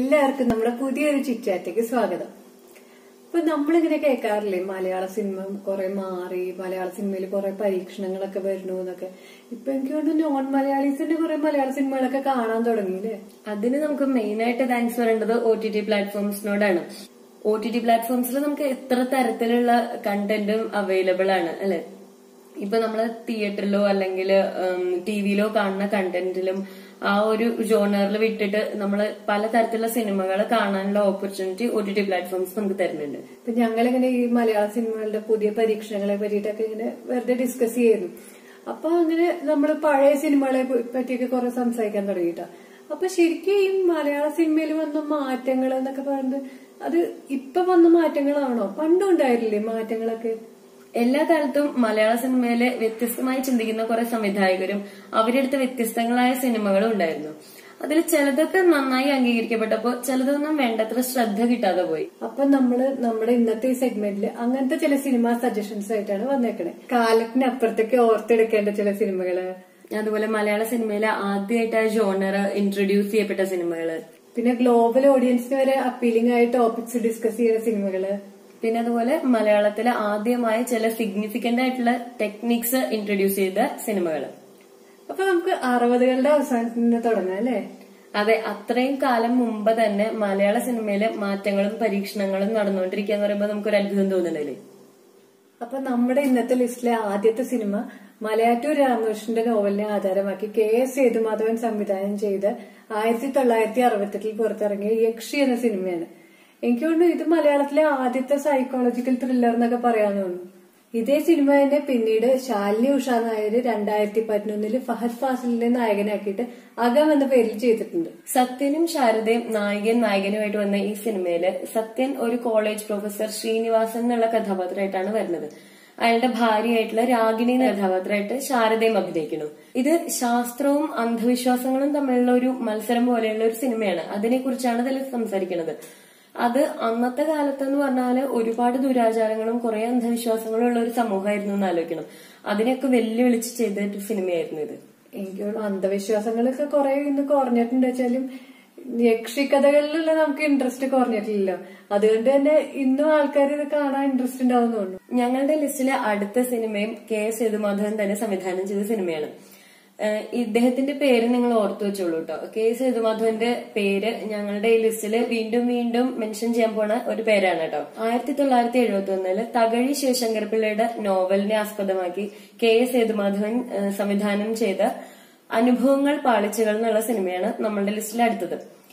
എല്ലാവർക്കും നമ്മുടെ പുതിയൊരു ചിറ്റാറ്റയ്ക്ക് സ്വാഗതം ഇപ്പൊ നമ്മളിങ്ങനെ കേൾക്കാറില്ലേ മലയാള സിനിമ കുറെ മാറി മലയാള സിനിമയിൽ കുറെ പരീക്ഷണങ്ങളൊക്കെ വരുന്നു എന്നൊക്കെ ഇപ്പൊ എനിക്ക് തോന്നുന്നു നോൺ മലയാളീസിന്റെ കുറെ മലയാള സിനിമകളൊക്കെ കാണാൻ തുടങ്ങിയില്ലേ അതിന് നമുക്ക് മെയിൻ ആയിട്ട് താങ്ക്സ് പറയേണ്ടത് ഒ ടി ടി പ്ലാറ്റ്ഫോംസിനോടാണ് ഒ ടി ടി പ്ലാറ്റ്ഫോംസിൽ നമുക്ക് എത്ര തരത്തിലുള്ള കണ്ടന്റും അവൈലബിൾ ആണ് അല്ലെ ഇപ്പൊ നമ്മള് തിയേറ്ററിലോ അല്ലെങ്കിൽ ടി വിയിലോ കാണുന്ന കണ്ടന്റിലും ആ ഒരു ജോണറിൽ വിട്ടിട്ട് നമ്മൾ പലതരത്തിലുള്ള സിനിമകൾ കാണാനുള്ള opportunity O T T platforms നമുക്ക് തരുന്നുണ്ട് ഇപ്പൊ ഞങ്ങളിങ്ങനെ ഈ മലയാള സിനിമകളുടെ പുതിയ പരീക്ഷണങ്ങളെ പറ്റിയിട്ടൊക്കെ ഇങ്ങനെ വെറുതെ ഡിസ്കസ് ചെയ്യുന്നു അപ്പൊ അങ്ങനെ നമ്മൾ പഴയ സിനിമകളെ പറ്റിയൊക്കെ കുറെ സംസാരിക്കാൻ തുടങ്ങിയിട്ടാ അപ്പൊ ശരിക്കും ഈ മലയാള സിനിമയിൽ വന്ന മാറ്റങ്ങൾ എന്നൊക്കെ പറയുന്നത് അത് ഇപ്പൊ വന്ന മാറ്റങ്ങളാണോ പണ്ടും ഉണ്ടായിരുന്നില്ലേ മാറ്റങ്ങളൊക്കെ എല്ലാ കാലത്തും മലയാള സിനിമയിലെ വ്യത്യസ്തമായി ചിന്തിക്കുന്ന കുറെ സംവിധായകരും അവരെടുത്ത വ്യത്യസ്തങ്ങളായ സിനിമകളും ഉണ്ടായിരുന്നു അതിൽ ചിലതൊക്കെ നന്നായി അംഗീകരിക്കപ്പെട്ടപ്പോ ചിലതൊന്നും വേണ്ടത്ര ശ്രദ്ധ കിട്ടാതെ പോയി അപ്പൊ നമ്മള് നമ്മുടെ ഇന്നത്തെ ഈ സെഗ്മെന്റിൽ അങ്ങനത്തെ ചില സിനിമ സജഷൻസ് ആയിട്ടാണ് വന്നേക്കണേ കാലത്തിനപ്പുറത്തേക്ക് ഓർത്തെടുക്കേണ്ട ചില സിനിമകള് അതുപോലെ മലയാള സിനിമയിലെ ആദ്യമായിട്ട് ആ ജോണർ ഇൻട്രൊഡ്യൂസ് ചെയ്യപ്പെട്ട സിനിമകള് പിന്നെ ഗ്ലോബൽ ഓഡിയൻസിന് വരെ അപ്പീലിംഗ് ആയ ടോപ്പിക്സ് ഡിസ്കസ് ചെയ്യുന്ന സിനിമകള് പിന്നെ അതുപോലെ മലയാളത്തിലെ ആദ്യമായി ചില സിഗ്നിഫിക്കന്റ് ആയിട്ടുള്ള ടെക്നിക്സ് ഇൻട്രൊഡ്യൂസ് ചെയ്ത സിനിമകള് അപ്പൊ നമുക്ക് അറുപതുകളുടെ അവസാനത്തിൽ നിന്ന് തുടങ്ങാം അല്ലേ അതെ അത്രയും കാലം മുമ്പ് തന്നെ മലയാള സിനിമയിലെ മാറ്റങ്ങളും പരീക്ഷണങ്ങളും നടന്നുകൊണ്ടിരിക്കുക എന്ന് പറയുമ്പോൾ നമുക്കൊരു അത്ഭുതം തോന്നുന്നില്ലേ അപ്പൊ നമ്മുടെ ഇന്നത്തെ ലിസ്റ്റിലെ ആദ്യത്തെ സിനിമ മലയാറ്റൂർ രാമകൃഷ്ണന്റെ നോവലിനെ ആധാരമാക്കി കെ എസ് സേതുമാധവൻ സംവിധാനം ചെയ്ത് ആയിരത്തി തൊള്ളായിരത്തി അറുപത്തെട്ടിൽ പുറത്തിറങ്ങിയ യക്ഷി എന്ന സിനിമയാണ് എനിക്ക് തോന്നുന്നു ഇത് മലയാളത്തിലെ ആദ്യത്തെ സൈക്കോളജിക്കൽ ത്രില്ലർ എന്നൊക്കെ പറയാന്ന് തോന്നുന്നു ഇതേ സിനിമ തന്നെ പിന്നീട് ശാലിനി ഉഷ നായർ രണ്ടായിരത്തി പതിനൊന്നില് ഫഹദ് ഫാസിലിനെ നായകനാക്കിയിട്ട് അകം എന്ന പേരിൽ ചെയ്തിട്ടുണ്ട് സത്യനും ശാരദയും നായകൻ നായകനുമായിട്ട് വന്ന ഈ സിനിമയില് സത്യൻ ഒരു കോളേജ് പ്രൊഫസർ ശ്രീനിവാസൻ എന്നുള്ള കഥാപാത്രമായിട്ടാണ് വരുന്നത് അയാളുടെ ഭാര്യയായിട്ടുള്ള രാഗിണി എന്ന കഥാപാത്രമായിട്ട് ശാരദയും അഭിനയിക്കുന്നു ഇത് ശാസ്ത്രവും അന്ധവിശ്വാസങ്ങളും തമ്മിലുള്ള ഒരു മത്സരം പോലെയുള്ള ഒരു സിനിമയാണ് അതിനെക്കുറിച്ചാണ് ഇതിൽ സംസാരിക്കുന്നത് അത് അന്നത്തെ കാലത്ത് എന്ന് പറഞ്ഞാല് ഒരുപാട് ദുരാചാരങ്ങളും കുറെ അന്ധവിശ്വാസങ്ങളും ഉള്ള ഒരു സമൂഹമായിരുന്നു എന്ന് ആലോചിക്കണം അതിനെയൊക്കെ വെല്ലുവിളിച്ച് ചെയ്ത ഒരു സിനിമയായിരുന്നു ഇത് എനിക്ക് തോന്നുന്നു അന്ധവിശ്വാസങ്ങളൊക്കെ കുറെ ഇന്ന് കുറഞ്ഞിട്ടുണ്ട് വെച്ചാലും യക്ഷിക്കഥകളിലുള്ള നമുക്ക് ഇൻട്രസ്റ്റ് കുറഞ്ഞിട്ടില്ലല്ലോ അതുകൊണ്ട് തന്നെ ഇന്നും ആൾക്കാർ ഇത് കാണാൻ ഇൻട്രസ്റ്റ് ഉണ്ടാവും തോന്നുന്നു ഞങ്ങളുടെ ലിസ്റ്റിലെ അടുത്ത സിനിമയും കെ എസ് സേതുമാധവൻ തന്നെ സംവിധാനം ചെയ്ത സിനിമയാണ് ഏഹ് ഇദ്ദേഹത്തിന്റെ പേര് നിങ്ങൾ ഓർത്തു വെച്ചോളൂ കേട്ടോ കെ എസ് സേതുമാധവന്റെ പേര് ഞങ്ങളുടെ ഈ ലിസ്റ്റിൽ വീണ്ടും വീണ്ടും മെൻഷൻ ചെയ്യാൻ പോണ ഒരു പേരാണ് കേട്ടോ ആയിരത്തി തൊള്ളായിരത്തി എഴുപത്തി ഒന്നില് തകഴി ശിവശങ്കർ പിള്ളയുടെ നോവലിനെ ആസ്പദമാക്കി കെ എസ് സേതുമാധവൻ ഏഹ് സംവിധാനം ചെയ്ത അനുഭവങ്ങൾ പാളിച്ചകൾ എന്നുള്ള സിനിമയാണ് നമ്മളുടെ ലിസ്റ്റിൽ അടുത്തത്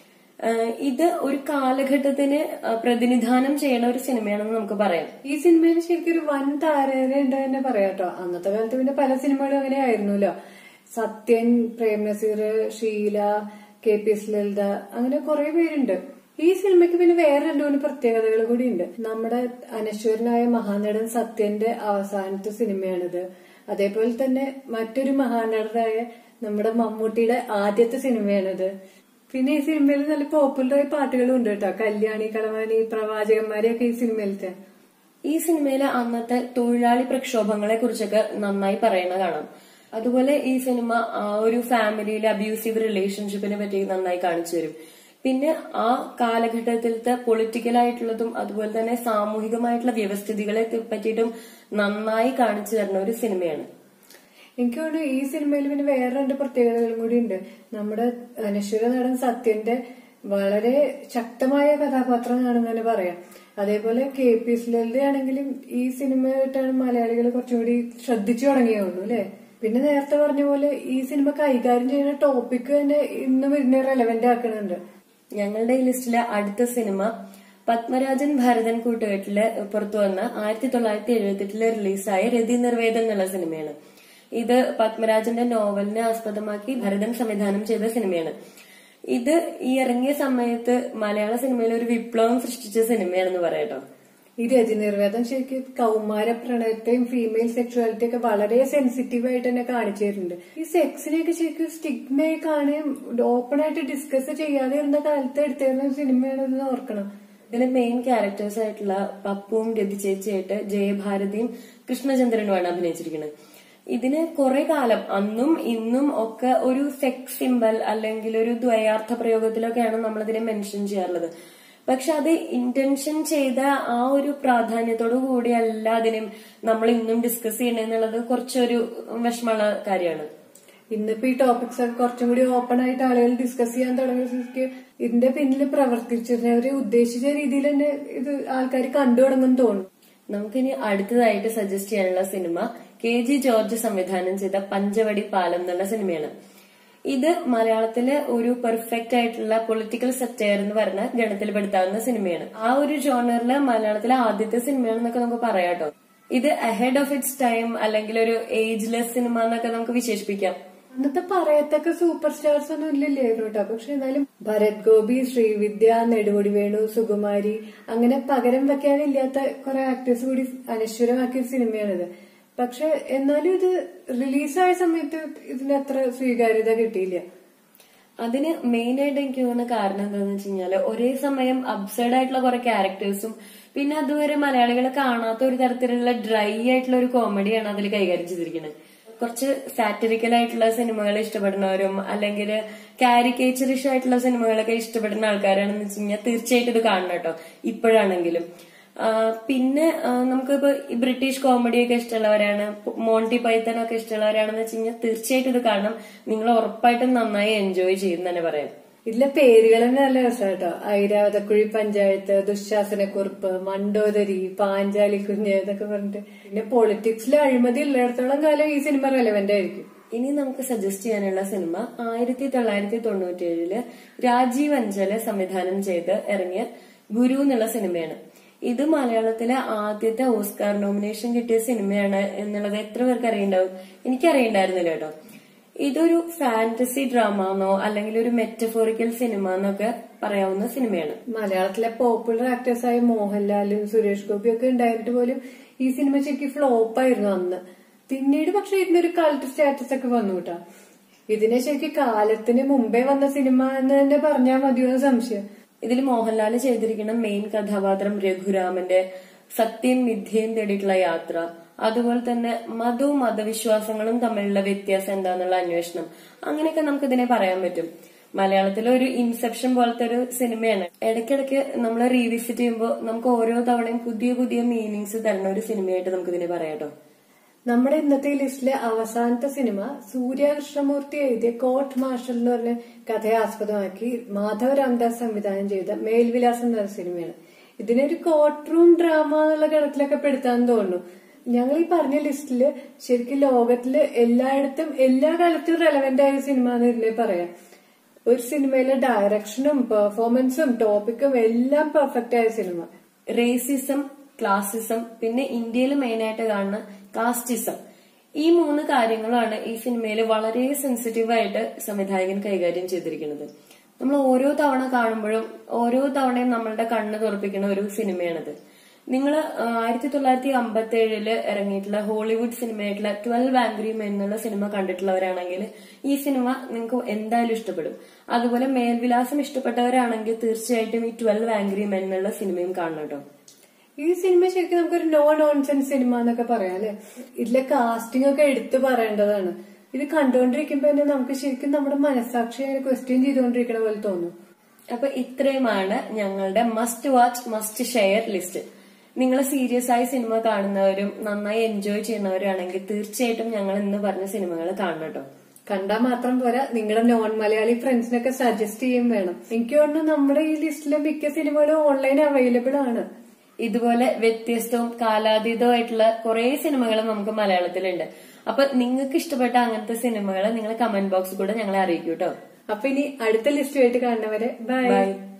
ഏഹ് ഇത് ഒരു കാലഘട്ടത്തിന് ഏഹ് പ്രതിനിധാനം ചെയ്യണ ഒരു സിനിമയാണെന്ന് നമുക്ക് പറയാം ഈ സിനിമയിൽ ശരിക്കും ഒരു വൻ താരത ഉണ്ട് തന്നെ പറയാം കേട്ടോ അന്നത്തെ കാലത്ത് പിന്നെ പല സിനിമകളും അങ്ങനെ ആയിരുന്നല്ലോ Sathyan Prem Nazir Sheela K P S Lalitha അങ്ങനെ കുറെ പേരുണ്ട് ഈ സിനിമയ്ക്ക് പിന്നെ വേറെ രണ്ടു മൂന്ന് പ്രത്യേകതകൾ കൂടി ഉണ്ട് നമ്മുടെ അനശ്വരനായ മഹാനടൻ സത്യന്റെ അവസാനത്തെ സിനിമയാണിത് അതേപോലെ തന്നെ മറ്റൊരു മഹാനടനായ നമ്മുടെ മമ്മൂട്ടിയുടെ ആദ്യത്തെ സിനിമയാണിത് പിന്നെ ഈ സിനിമയിൽ നല്ല പോപ്പുലറായ പാട്ടുകളും ഉണ്ട് കേട്ടോ കല്യാണി കളവാണി പ്രവാചകന്മാരെയൊക്കെ ഈ സിനിമയിലത്തെ ഈ സിനിമയിലെ അന്നത്തെ തൊഴിലാളി പ്രക്ഷോഭങ്ങളെ കുറിച്ചൊക്കെ നന്നായി പറയണ കാണാം അതുപോലെ ഈ സിനിമ ആ ഒരു ഫാമിലിയിലെ അബ്യൂസീവ് റിലേഷൻഷിപ്പിനെ പറ്റി നന്നായി കാണിച്ചു തരും പിന്നെ ആ കാലഘട്ടത്തിലത്തെ പൊളിറ്റിക്കൽ ആയിട്ടുള്ളതും അതുപോലെ തന്നെ സാമൂഹികമായിട്ടുള്ള വ്യവസ്ഥിതികളെ പറ്റിയിട്ടും നന്നായി കാണിച്ചു തരുന്ന ഒരു സിനിമയാണ് എനിക്ക് തോന്നുന്നു ഈ സിനിമയിൽ പിന്നെ വേറെ രണ്ട് പ്രത്യേകതകളും കൂടി ഉണ്ട് നമ്മുടെ അനശ്വര നടൻ സത്യന്റെ വളരെ ശക്തമായ കഥാപാത്രമാണെന്ന് തന്നെ പറയാം അതേപോലെ കെ പി എസ് ലളിത ആണെങ്കിലും ഈ സിനിമയായിട്ടാണ് മലയാളികൾ കുറച്ചുകൂടി ശ്രദ്ധിച്ചു തുടങ്ങിയുള്ളൂ അല്ലെ പിന്നെ നേരത്തെ പറഞ്ഞ പോലെ ഈ സിനിമ കൈകാര്യം ചെയ്യുന്ന ടോപ്പിക് തന്നെ ഇന്നും ഇതിനെ റെലവെന്റ് ആക്കുന്നുണ്ട് ഞങ്ങളുടെ ഈ ലിസ്റ്റിലെ അടുത്ത സിനിമ പത്മരാജൻ ഭരതൻ കൂട്ടുകെട്ടില് പുറത്തു വന്ന ആയിരത്തി തൊള്ളായിരത്തി എഴുപത്തെട്ടില് റിലീസായ രതി നിർവേദം എന്നുള്ള സിനിമയാണ് ഇത് പത്മരാജന്റെ നോവലിനെ ആസ്പദമാക്കി ഭരതൻ സംവിധാനം ചെയ്ത സിനിമയാണ് ഇത് ഈ ഇറങ്ങിയ സമയത്ത് മലയാള സിനിമയിൽ ഒരു വിപ്ലവം സൃഷ്ടിച്ച സിനിമയാണെന്ന് പറയാട്ടോ ഈ രജനിർവേദം ശരിക്കും കൗമാര പ്രണയത്തെയും ഫീമെയിൽ സെക്ഷുവാലിറ്റി ഒക്കെ വളരെ സെൻസിറ്റീവ് ആയിട്ട് തന്നെ കാണിച്ചു തരുന്നുണ്ട് ഈ സെക്സിനെയൊക്കെ ശരിക്കും സ്റ്റിഗ്മയെ കാണുകയും ഓപ്പൺ ആയിട്ട് ഡിസ്കസ് ചെയ്യാതെ ഇരുന്ന കാലത്ത് എടുത്തിരുന്ന സിനിമയാണെന്ന് ഓർക്കണം ഇതിലെ മെയിൻ ക്യാരക്ടേഴ്സ് ആയിട്ടുള്ള പപ്പുവും രതി ചേച്ചിയായിട്ട് ജയഭാരതിയും കൃഷ്ണചന്ദ്രനുമാണ് അഭിനയിച്ചിരിക്കുന്നത് ഇതിന് കുറെ കാലം അന്നും ഇന്നും ഒക്കെ ഒരു സെക്സ് സിമ്പൽ അല്ലെങ്കിൽ ഒരു ദ്വയാർത്ഥ പ്രയോഗത്തിലൊക്കെയാണ് നമ്മൾ ഇതിനെ മെൻഷൻ ചെയ്യാറുള്ളത് പക്ഷെ അത് ഇന്റൻഷൻ ചെയ്ത ആ ഒരു പ്രാധാന്യത്തോടു കൂടിയല്ല അതിനെ നമ്മൾ ഇന്നും ഡിസ്കസ് ചെയ്യണെന്നുള്ളത് കുറച്ചൊരു വിഷമമുള്ള കാര്യമാണ് ഇന്നിപ്പോ ഈ ടോപ്പിക്സ് ഒക്കെ കുറച്ചും കൂടി ഓപ്പൺ ആയിട്ട് ആളുകൾ ഡിസ്കസ് ചെയ്യാൻ തുടങ്ങിയ സ്ഥിതിക്ക് ഇതിന്റെ പിന്നിൽ പ്രവർത്തിച്ചിരുന്നവര് ഉദ്ദേശിച്ച രീതിയിൽ തന്നെ ഇത് ആൾക്കാർ കണ്ടു തുടങ്ങും തോന്നുന്നു നമുക്കിനി അടുത്തതായിട്ട് സജസ്റ്റ് ചെയ്യാനുള്ള സിനിമ കെ ജി ജോർജ് സംവിധാനം ചെയ്ത പഞ്ചവടി പാലം എന്നുള്ള സിനിമയാണ് ഇത് മലയാളത്തിലെ ഒരു പെർഫെക്റ്റ് ആയിട്ടുള്ള പൊളിറ്റിക്കൽ സെറ്റയർ എന്ന് പറഞ്ഞ ഗണത്തിൽ പെടുത്താവുന്ന സിനിമയാണ് ആ ഒരു ജോണറില് മലയാളത്തിലെ ആദ്യത്തെ സിനിമയാണെന്നൊക്കെ നമുക്ക് പറയാട്ടോ ഇത് അഹെഡ് ഓഫ് ഇറ്റ്സ് ടൈം അല്ലെങ്കിൽ ഒരു ഏജ്ലെസ് സിനിമ എന്നൊക്കെ നമുക്ക് വിശേഷിപ്പിക്കാം അന്നത്തെ പറയത്തക്ക സൂപ്പർ സ്റ്റാർസ് ഒന്നും ഇല്ലല്ലായിരുന്നു കേട്ടോ പക്ഷെ എന്നാലും ഭരത് ഗോപി ശ്രീവിദ്യ നെടുമുടി വേണു സുകുമാരി അങ്ങനെ പകരം വെക്കാനില്ലാത്ത കുറെ ആക്ടേഴ്സ് കൂടി അനശ്വരമാക്കിയ സിനിമയാണിത് പക്ഷെ എന്നാലും ഇത് റിലീസായ സമയത്ത് ഇതിന് അത്ര സ്വീകാര്യത കിട്ടിയില്ല അതിന് മെയിൻ ആയിട്ട് എനിക്ക് തോന്നുന്ന കാരണം എന്താണെന്ന് വെച്ച് കഴിഞ്ഞാല് ഒരേ സമയം അബ്സൈഡ് ആയിട്ടുള്ള കുറെ ക്യാരക്ടേഴ്സും പിന്നെ അതുവരെ മലയാളികളെ കാണാത്ത ഒരു തരത്തിലുള്ള ഡ്രൈ ആയിട്ടുള്ള ഒരു കോമഡിയാണ് അതിൽ കൈകാര്യം ചെയ്തിരിക്കുന്നത് കുറച്ച് സാറ്ററിക്കൽ ആയിട്ടുള്ള സിനിമകൾ ഇഷ്ടപ്പെടുന്നവരും അല്ലെങ്കിൽ കാരിക്കേച്ചറിഷ് ആയിട്ടുള്ള സിനിമകളൊക്കെ ഇഷ്ടപ്പെടുന്ന ആൾക്കാരാണെന്ന് വെച്ച് കഴിഞ്ഞാൽ തീർച്ചയായിട്ടും ഇത് കാണണം കേട്ടോ ഇപ്പോഴാണെങ്കിലും ആ, പിന്നെ ആ, നമുക്കിപ്പോ ഈ ബ്രിട്ടീഷ് കോമഡിയൊക്കെ ഇഷ്ടമുള്ളവരാണ് മോണ്ടി പൈത്തൻ ഒക്കെ ഇഷ്ടമുള്ളവരാണെന്ന് വെച്ച് കഴിഞ്ഞാൽ തീർച്ചയായിട്ടും ഇത് കാണണം നിങ്ങൾ ഉറപ്പായിട്ടും നന്നായി എൻജോയ് ചെയ്യും തന്നെ പറയാം ഇതിലെ പേരുകൾ തന്നെ നല്ല രസം കേട്ടോ ഐരാവതക്കുഴി പഞ്ചായത്ത് ദുശാസനക്കുറിപ്പ് മണ്ടോദരി പാഞ്ചാലി കുഞ്ഞ് ഇതൊക്കെ പറഞ്ഞിട്ട് പിന്നെ പൊളിറ്റിക്സിൽ അഴിമതി ഉള്ളിടത്തോളം കാലം ഈ സിനിമ റെലവെന്റ് ആയിരിക്കും ഇനി നമുക്ക് സജസ്റ്റ് ചെയ്യാനുള്ള സിനിമ ആയിരത്തി തൊള്ളായിരത്തി തൊണ്ണൂറ്റി ഏഴില് രാജീവ് അഞ്ചല് സംവിധാനം ചെയ്ത് ഇറങ്ങിയ ഗുരു എന്നുള്ള സിനിമയാണ് ഇത് മലയാളത്തിലെ ആദ്യത്തെ ഓസ്കാർ നോമിനേഷൻ കിട്ടിയ സിനിമയാണ് എന്നുള്ളത് എത്ര പേർക്ക് അറിയണ്ടാവും എനിക്കറിയണ്ടായിരുന്നില്ല കേട്ടോ ഇതൊരു ഫാന്റസി ഡ്രാമ എന്നോ അല്ലെങ്കിൽ ഒരു മെറ്റഫോറിക്കൽ സിനിമ എന്നൊക്കെ പറയാവുന്ന സിനിമയാണ് മലയാളത്തിലെ പോപ്പുലർ ആക്ടേഴ്സായ മോഹൻലാലും സുരേഷ് ഗോപിയും ഒക്കെ ഉണ്ടായിട്ട് പോലും ഈ സിനിമ ശരിക്കും ഫ്ലോപ്പ് ആയിരുന്നു അന്ന് പിന്നീട് പക്ഷെ ഇതിനൊരു കൾട്ട് സ്റ്റാറ്റസ് ഒക്കെ വന്നു കേട്ടോ ഇതിനെ ശരിക്കും കാലത്തിന് മുമ്പേ വന്ന സിനിമ എന്ന് തന്നെ പറഞ്ഞാൽ മതിയോ സംശയം ഇതിൽ മോഹൻലാൽ ചെയ്തിരിക്കുന്ന മെയിൻ കഥാപാത്രം രഘുരാമന്റെ സത്യം മിഥ്യയും തേടിയിട്ടുള്ള യാത്ര അതുപോലെ തന്നെ മതവും മതവിശ്വാസങ്ങളും തമ്മിലുള്ള വ്യത്യാസം എന്താന്നുള്ള അന്വേഷണം അങ്ങനെയൊക്കെ നമുക്ക് ഇതിനെ പറയാൻ പറ്റും മലയാളത്തിലെ ഒരു ഇൻസെപ്ഷൻ പോലത്തെ ഒരു സിനിമയാണ് ഇടയ്ക്കിടയ്ക്ക് നമ്മൾ റീവിസിറ്റ് ചെയ്യുമ്പോൾ നമുക്ക് ഓരോ തവണയും പുതിയ പുതിയ മീനിങ്സ് തരുന്ന ഒരു സിനിമയായിട്ട് നമുക്ക് ഇതിനെ പറയാട്ടോ നമ്മുടെ ഇന്നത്തെ ഈ ലിസ്റ്റിലെ അവസാനത്തെ സിനിമ സൂര്യ കൃഷ്ണമൂർത്തി എഴുതിയ കോർട്ട് മാർഷൽ എന്ന് പറഞ്ഞ കഥയെ ആസ്പദമാക്കി മാധവ രാംദാസ് സംവിധാനം ചെയ്ത മേൽവിലാസം എന്ന സിനിമയാണ് ഇതിനൊരു കോർട്ട് റൂം ഡ്രാമ എന്നുള്ള ഗണത്തിലൊക്കെ പെടുത്താന്ന് തോന്നുന്നു ഞങ്ങൾ ഈ പറഞ്ഞ ലിസ്റ്റില് ശരിക്കും ലോകത്തില് എല്ലായിടത്തും എല്ലാ കാലത്തും റെലവെന്റ് ആയ സിനിമ എന്ന് ഇതിനെ പറയാം ഒരു സിനിമയിലെ ഡയറക്ഷനും പെർഫോമൻസും ടോപ്പിക്കും എല്ലാം പെർഫെക്റ്റ് ആയ സിനിമ റേസിസം ക്ലാസിസം പിന്നെ ഇന്ത്യയിൽ മെയിനായിട്ട് കാണുന്ന കാസ്റ്റിസം ഈ മൂന്ന് കാര്യങ്ങളാണ് ഈ സിനിമയിൽ വളരെ സെൻസിറ്റീവ് ആയിട്ട് സംവിധായകൻ കൈകാര്യം ചെയ്തിരിക്കുന്നത് നമ്മൾ ഓരോ തവണ കാണുമ്പോഴും ഓരോ തവണയും നമ്മളുടെ കണ്ണ് തുറപ്പിക്കുന്ന ഒരു സിനിമയാണിത് നിങ്ങൾ ആയിരത്തി തൊള്ളായിരത്തി അമ്പത്തി ഏഴില് ഇറങ്ങിയിട്ടുള്ള ഹോളിവുഡ് സിനിമയായിട്ടുള്ള ട്വൽവ് ആംഗ്രി മെൻ എന്നുള്ള സിനിമ കണ്ടിട്ടുള്ളവരാണെങ്കിൽ ഈ സിനിമ നിങ്ങൾക്ക് എന്തായാലും ഇഷ്ടപ്പെടും അതുപോലെ മേൽവിലാസം ഇഷ്ടപ്പെട്ടവരാണെങ്കിൽ തീർച്ചയായിട്ടും ഈ ട്വൽവ് ആംഗ്രി മെൻ എന്നുള്ള സിനിമയും കാണണം കേട്ടോ ഈ സിനിമ ശരിക്കും നമുക്കൊരു നോ നോൺസെൻസ് സിനിമ എന്നൊക്കെ പറയാം അല്ലെ ഇതിലെ കാസ്റ്റിംഗ് ഒക്കെ എടുത്തു പറയേണ്ടതാണ് ഇത് കണ്ടുകൊണ്ടിരിക്കുമ്പോ തന്നെ നമുക്ക് ശരിക്കും നമ്മുടെ മനസ്സാക്ഷി ക്വസ്റ്റ്യൻ ചെയ്തുകൊണ്ടിരിക്കണ പോലെ തോന്നും അപ്പൊ ഇത്രയുമാണ് ഞങ്ങളുടെ must watch must share list നിങ്ങൾ സീരിയസ് ആയി സിനിമ കാണുന്നവരും നന്നായി എൻജോയ് ചെയ്യുന്നവരാണെങ്കിൽ തീർച്ചയായിട്ടും ഞങ്ങൾ ഇന്ന് പറഞ്ഞ സിനിമകൾ കാണണം കേട്ടോ കണ്ടാൽ മാത്രം പോരാ നിങ്ങളുടെ നോൺ മലയാളി ഫ്രണ്ട്സിനൊക്കെ സജസ്റ്റ് ചെയ്യും വേണം എനിക്ക് തോന്നുന്നു നമ്മുടെ ഈ ലിസ്റ്റിലെ മിക്ക സിനിമകളും ഓൺലൈൻ അവൈലബിൾ ആണ് ഇതുപോലെ വ്യത്യസ്തവും കാലാതീതവുമായിട്ടുള്ള കുറെ സിനിമകൾ നമുക്ക് മലയാളത്തിലുണ്ട് അപ്പൊ നിങ്ങൾക്ക് ഇഷ്ടപ്പെട്ട അങ്ങനത്തെ സിനിമകൾ നിങ്ങൾ കമന്റ് ബോക്സിൽ കൂടെ ഞങ്ങളെ അറിയിക്കൂ കേട്ടോ അപ്പൊ ഇനി അടുത്ത ലിസ്റ്റുമായിട്ട് കാണുന്നവരെ ബൈ ബൈ